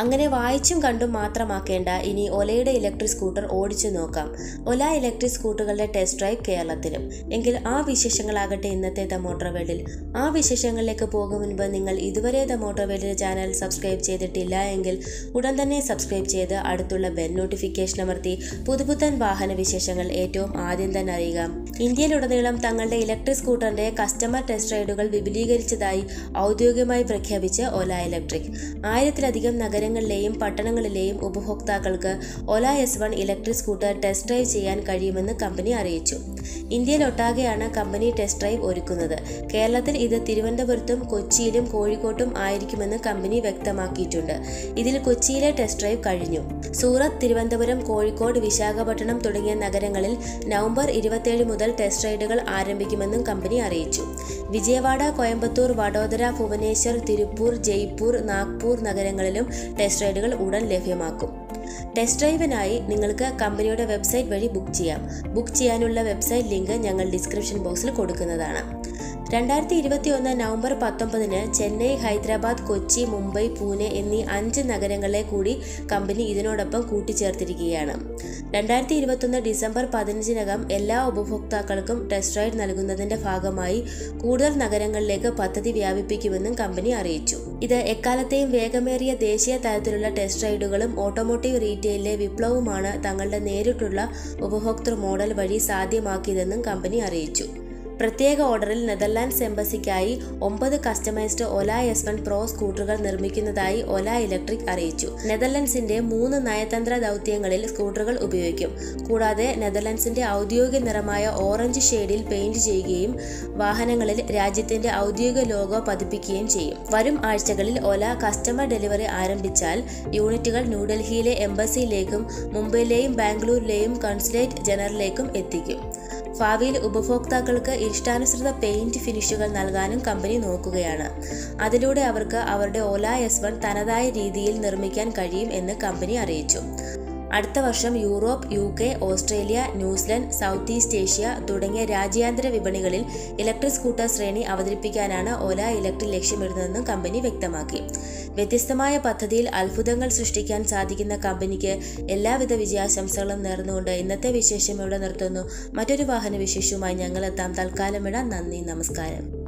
അങ്ങനെ വായിച്ചും കണ്ടും മാത്രമാക്കേണ്ട ഇനി ഒലയുടെ ഇലക്ട്രിക് സ്കൂട്ടർ ഓടിച്ചു നോക്കാം ഒല ഇലക്ട്രിക് സ്കൂട്ടറുകളുടെ ടെസ്റ്റ് ഡ്രൈവ് കേരളത്തിലും എങ്കിൽ ആ വിശേഷങ്ങളാകട്ടെ ഇന്നത്തെ ദ മോട്ടോർ വേൾഡിൽ ആ വിശേഷങ്ങളിലേക്ക് പോകും മുൻപ് നിങ്ങൾ ഇതുവരെ ദ മോട്ടോർ വേൾഡിന്റെ ചാനൽ സബ്സ്ക്രൈബ് ചെയ്തിട്ടില്ല എങ്കിൽ ഉടൻ തന്നെ സബ്സ്ക്രൈബ് ചെയ്ത് അടുത്തുള്ള ബെൽ നോട്ടിഫിക്കേഷൻ അമർത്തി പുതുപുത്തൻ വാഹന വിശേഷങ്ങൾ ഏറ്റവും ആദ്യം തന്നെ അറിയുക ഇന്ത്യയിലുടനീളം തങ്ങളുടെ ഇലക്ട്രിക് സ്കൂട്ടറിന്റെ കസ്റ്റമർ ടെസ്റ്റ് റൈഡുകൾ വിപുലീകരിച്ചതായി ഔദ്യോഗികമായി പ്രഖ്യാപിച്ച് ഒല ഇലക്ട്രിക് ആയിരത്തിലധികം നഗരങ്ങളിലെയും പട്ടണങ്ങളിലെയും ഉപഭോക്താക്കൾക്ക് Ola S one electric scooter test drive ചെയ്യാൻ കഴിയുമെന്ന് കമ്പനി അറിയിച്ചു ഇന്ത്യയിലൊട്ടാകെയാണ് കമ്പനി ടെസ്റ്റ് ഡ്രൈവ് ഒരുക്കുന്നത് കേരളത്തിൽ ഇത് തിരുവനന്തപുരത്തും കൊച്ചിയിലും കോഴിക്കോട്ടും ആയിരിക്കുമെന്ന് കമ്പനി വ്യക്തമാക്കിയിട്ടുണ്ട് ഇതിൽ കൊച്ചിയിലെ ടെസ്റ്റ് ഡ്രൈവ് കഴിഞ്ഞു സൂറത്ത് തിരുവനന്തപുരം കോഴിക്കോട് വിശാഖപട്ടണം തുടങ്ങിയ നഗരങ്ങളിൽ നവംബർ ഇരുപത്തിയേഴ് മുതൽ ടെസ്റ്റ് റൈഡുകൾ ആരംഭിക്കുമെന്നും കമ്പനി അറിയിച്ചു വിജയവാഡ കോയമ്പത്തൂർ വഡോദര ഭുവനേശ്വർ തിരുപ്പൂർ ജയ്പൂർ നാഗ്പൂർ നഗരങ്ങളിലും ടെസ്റ്റ് റൈഡുകൾ ഉടൻ ലഭ്യമാക്കും ടെസ്റ്റ് ഡ്രൈവിനായി നിങ്ങൾക്ക് കമ്പനിയുടെ വെബ്സൈറ്റ് വഴി ബുക്ക് ചെയ്യാം ബുക്ക് ചെയ്യാനുള്ള വെബ്സൈറ്റ് ലിങ്ക് ഞങ്ങൾ ഡിസ്ക്രിപ്ഷൻ ബോക്സിൽ കൊടുക്കുന്നതാണ് രണ്ടായിരത്തി ഇരുപത്തി ഒന്ന് നവംബർ പത്തൊമ്പതിന് ചെന്നൈ ഹൈദരാബാദ് കൊച്ചി മുംബൈ പൂനെ എന്നീ അഞ്ച് നഗരങ്ങളെ കൂടി കമ്പനി ഇതിനോടൊപ്പം കൂട്ടിച്ചേർത്തിരിക്കുകയാണ് രണ്ടായിരത്തി ഇരുപത്തൊന്ന് ഡിസംബർ പതിനഞ്ചിനകം എല്ലാ ഉപഭോക്താക്കൾക്കും ടെസ്റ്റ് റൈഡ് നൽകുന്നതിന്റെ ഭാഗമായി കൂടുതൽ നഗരങ്ങളിലേക്ക് പദ്ധതി വ്യാപിപ്പിക്കുമെന്നും കമ്പനി അറിയിച്ചു ഇത് എക്കാലത്തെയും വേഗമേറിയ ദേശീയ തലത്തിലുള്ള ടെസ്റ്റ് റൈഡുകളും ഓട്ടോമോട്ടീവ് റീറ്റെയിലിലെ വിപ്ലവവുമാണ് തങ്ങളുടെ നേരിട്ടുള്ള ഉപഭോക്തൃ മോഡൽ വഴി സാധ്യമാക്കിയതെന്നും കമ്പനി അറിയിച്ചു പ്രത്യേക ഓർഡറിൽ നെതർലാൻഡ്സ് എംബസിക്കായി ഒമ്പത് customised Ola S one pro സ്കൂട്ടറുകൾ നിർമ്മിക്കുന്നതായി ഒല ഇലക്ട്രിക് അറിയിച്ചു നെതർലൻഡ്സിന്റെ മൂന്ന് നയതന്ത്ര ദൗത്യങ്ങളിൽ സ്കൂട്ടറുകൾ ഉപയോഗിക്കും കൂടാതെ നെതർലൻഡ്സിന്റെ ഔദ്യോഗിക നിറമായ ഓറഞ്ച് ഷെയ്ഡിൽ പെയിന്റ് ചെയ്യുകയും വാഹനങ്ങളിൽ രാജ്യത്തിന്റെ ഔദ്യോഗിക ലോഗോ പതിപ്പിക്കുകയും ചെയ്യും വരും ആഴ്ചകളിൽ ഒല കസ്റ്റമർ ഡെലിവറി ആരംഭിച്ചാൽ യൂണിറ്റുകൾ ന്യൂഡൽഹിയിലെ എംബസിയിലേക്കും മുംബൈയിലെയും ബാംഗ്ലൂരിലെയും കോൺസുലേറ്റ് ജനറലിലേക്കും എത്തിക്കും ഭാവിയിൽ ഉപഭോക്താക്കൾക്ക് ഇഷ്ടാനുസൃത പെയിന്റ് ഫിനിഷുകൾ നൽകാനും കമ്പനി നോക്കുകയാണ് അതിലൂടെ അവർക്ക് അവരുടെ ഓല എസ് വൺ തനതായ രീതിയിൽ നിർമ്മിക്കാൻ കഴിയും എന്ന് കമ്പനി അറിയിച്ചു അടുത്ത വർഷം Europe U K Australia New Zealand South East Asia തുടങ്ങിയ രാജ്യാന്തര വിപണികളിൽ ഇലക്ട്രിക് സ്കൂട്ടർ ശ്രേണി അവതരിപ്പിക്കാനാണ് ഓല ഇലക്ട്രിക് ലക്ഷ്യമിടുന്നതെന്നും കമ്പനി വ്യക്തമാക്കി വ്യത്യസ്തമായ പദ്ധതിയിൽ അത്ഭുതങ്ങൾ സൃഷ്ടിക്കാൻ സാധിക്കുന്ന കമ്പനിക്ക് എല്ലാവിധ വിജയാശംസകളും നേർന്നുകൊണ്ട് ഇന്നത്തെ വിശേഷം ഇവിടെ നിർത്തുന്നു മറ്റൊരു വാഹന വിശേഷവുമായി ഞങ്ങൾ എത്താം തൽക്കാലം ഇടാം നന്ദി നമസ്കാരം